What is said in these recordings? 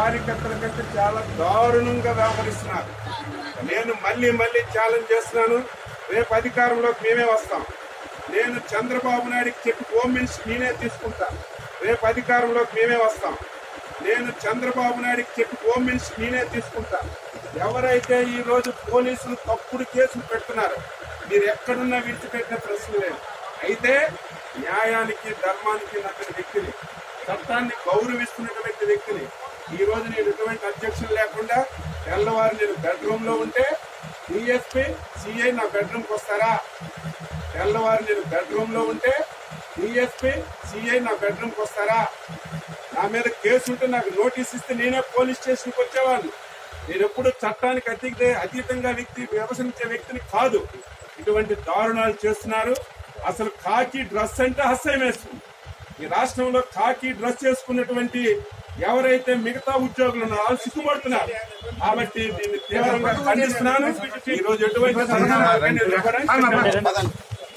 కార్యకర్తల కంటే చాలా దారుణంగా వ్యవహరిస్తున్నారు నేను మళ్ళీ మళ్ళీ ఛాలెంజ్ చేస్తున్నాను రేపు అధికారంలోకి మేమే వస్తాం నేను చంద్రబాబు నాయుడికి చెప్పి హోమ్ మినిస్టర్ నేనే తీసుకుంటా రేపు అధికారంలోకి మేమే వస్తాం నేను చంద్రబాబు నాయుడికి చెప్పి హోమ్ మినిస్టర్ నేనే తీసుకుంటా ఎవరైతే ఈ రోజు పోలీసులు తప్పుడు కేసులు పెడుతున్నారు మీరు ఎక్కడున్నా విడిచిపెట్టిన ప్రశ్న లేదు అయితే న్యాయానికి ధర్మానికి నచ్చిన వ్యక్తిని చట్టాన్ని గౌరవిస్తున్నటువంటి వ్యక్తిని ఈ రోజు నేను ఎటువంటి అధ్యక్షులు లేకుండా తెల్లవారు నేను బెడ్రూమ్ లో ఉంటే డిఎస్పీ సిఐ నా బెడ్రూమ్కి వస్తారా తెల్లవారు నేను బెడ్రూమ్ లో ఉంటే డిఎస్పీ సిఐ నా బెడ్రూమ్కి వస్తారా నా మీద కేసు ఉంటే నాకు నోటీస్ ఇస్తే నేనే పోలీస్ స్టేషన్కి వచ్చేవాడిని నేను ఎప్పుడు చట్టానికి అతీత అతీతంగా వ్యక్తి వ్యవహరించే వ్యక్తిని కాదు ఇటువంటి దారుణాలు చేస్తున్నారు అసలు కాకి డ్రెస్ అంటే అసహ్యం వేస్తుంది ఈ రాష్ట్రంలో కాకి డ్రెస్ చేసుకున్నటువంటి ఎవరైతే మిగతా ఉద్యోగులు ఉన్నారో వాళ్ళు సిగ్గుపడుతున్నారు కాబట్టి దీన్ని తీవ్రంగా ఖండిస్తున్నాను ఈ రోజు ఎటువంటి సందర్భాలు నేను ఇవ్వడానికి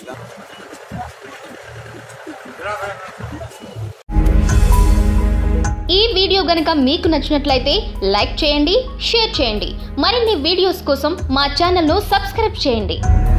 ఈ వీడియో గనక మీకు నచ్చినట్లయితే లైక్ చేయండి షేర్ చేయండి మరిన్ని వీడియోస్ కోసం మా ఛానల్ను సబ్స్క్రైబ్ చేయండి